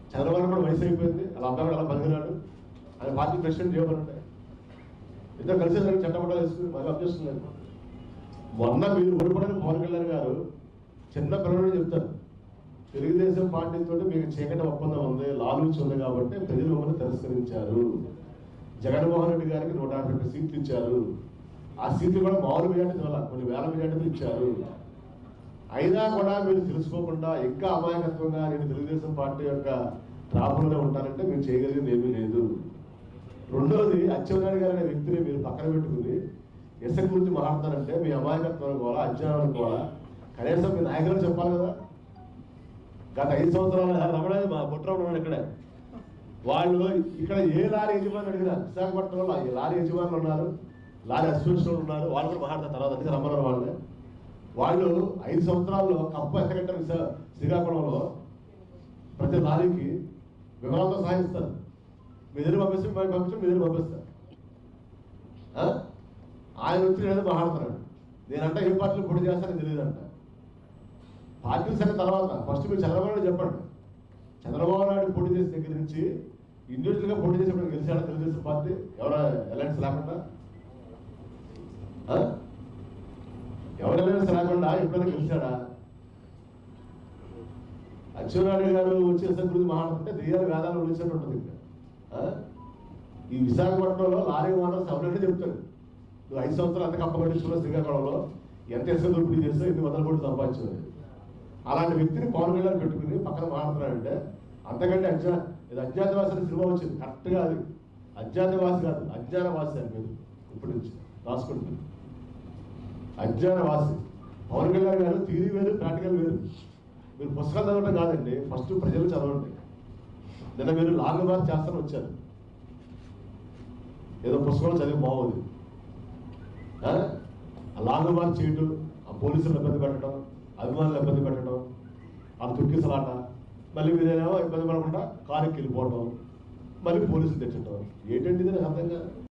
చంద్రబాబు కూడా వయసు అయిపోయింది అలా అబ్బాయి అలా బతికినాడు ఆయన పార్టీ ప్రెసిడెంట్ చేయమనండి ఇద్దరు కలిసి చట్టపట్టాలు వేసుకుని మళ్ళీ అబ్జెక్షన్ లేదు మొన్న మీరు ఓడిపోవడానికి పవన్ కళ్యాణ్ గారు చిన్న పిల్లలు చెప్తారు తెలుగుదేశం పార్టీతో మీకు చీకటి ఒప్పందం ఉంది లాలూచి ఉంది కాబట్టి ప్రజలు మమ్మల్ని తిరస్కరించారు జగన్మోహన్ రెడ్డి గారికి నూట యాభై ఒక్క సీట్లు ఇచ్చారు ఆ సీట్లు కూడా మామూలు మెజార్టీ వల్ల కొన్ని వేల మెజార్టీలు ఇచ్చారు అయినా కూడా మీరు తెలుసుకోకుండా ఇంకా అమాయకత్వంగా నేను తెలుగుదేశం పార్టీ యొక్క ట్రాపులోనే ఉంటానంటే మీరు చేయగలిగింది ఏమీ లేదు రెండోది అచ్చెన్నాయుడు గారు అనే వ్యక్తిని మీరు పక్కన పెట్టుకుని ఎస్ఎన్ గురించి మాట్లాడతారంటే మీ అమాయకత్వం కూడా అజ్ఞానం కూడా కనీసం మీ నాయకులు చెప్పాలి కదా గత ఐదు సంవత్సరాలు రమణ మా పుట్టినప్పుడు ఉన్నాడు ఇక్కడే వాళ్ళు ఇక్కడ ఏ లారీ యజమాని అడిగినా విశాఖపట్నంలో ఈ లారీ యజమానులు ఉన్నారు లారీ అసోసియేషన్ ఉన్నారు వాళ్ళు కూడా మాట్లాడతారు తర్వాత అందుకే రమ్మన్నారు వాళ్ళే వాళ్ళు ఐదు సంవత్సరాల్లో కప్పు ఎంత కట్టారు విశా శ్రీకాకుళంలో ప్రతి లారీకి వివరాలతో సాగిస్తారు మీ దగ్గర పంపిస్తే మేము పంపించడం మీ దగ్గర పంపిస్తారు ఆ? ఆయన వచ్చి నేను మాట్లాడుతున్నాడు నేనంట ఏ పార్టీలో పొడి చేస్తానని తెలియదంట పార్టీల సంగతి తర్వాత ఫస్ట్ మీరు చంద్రబాబు నాయుడు చెప్పండి చంద్రబాబు నాయుడు పోటీ చేసిన దగ్గర నుంచి ఇండివిజువల్ గా పోటీ చేసినప్పుడు గెలిచాడా తెలుగుదేశం పార్టీ ఎవరా అలయన్స్ లేకుండా ఆ? ఎవరు అలయన్స్ లేకుండా ఎప్పుడైనా గెలిచాడా అచ్చెన్నాయుడు గారు వచ్చేసిన గురించి మాట్లాడుతుంటే దెయ్యాలు వేదాలు వచ్చినట్టు ఉంటుంది ఇక్కడ ఆ? ఈ విశాఖపట్నంలో లారీ ఓనర్ సభ్యులంటే చెప్తాడు నువ్వు ఐదు సంవత్సరాలు ఎంత కప్పగట్టించుకున్నావు శ్రీకాకుళంలో ఎంత ఎస్ఎల్ దోపిడీ చేస్తావు ఎన్ని వందల కోట్లు సంపాదించావు అలాంటి వ్యక్తిని పవన్ కళ్యాణ్ పెట్టుకుని పక్కన మాట్లాడుతున్నాడంటే అంతకంటే అజ్ఞా ఇది అజ్ఞాతవాసి అనే సినిమా వచ్చింది కరెక్ట్గా అది అజ్ఞాతవాసి కాదు అజ్ఞానవాసి అని పేరు ఇప్పటి నుంచి రాసుకుంటుంది అజ్ఞానవాసి పవన్ కళ్యాణ్ గారు థియరీ వేరు ప్రాక్టికల్ వేరు మీరు పుస్తకాలు చదవడం కాదండి ఫస్ట్ ప్రజలు చదవండి నిన్న మీరు లాంగ్ మార్క్ చేస్తాను వచ్చారు ఏదో పుస్తకంలో చదివి బాగుంది ఆ? ఆ లాంగ్ మార్క్ చేయడం ఆ పోలీసులు ఇబ్బంది పెట్టడం అభిమానులు ఇబ్బంది పెట్టడం ఆ తుక్కిసలాట మళ్ళీ మీరేమో ఇబ్బంది పడకుండా కారుకి వెళ్ళిపోవడం మళ్ళీ పోలీసులు తెచ్చడం ఏంటండి ఇది నాకు అర్థం కాదు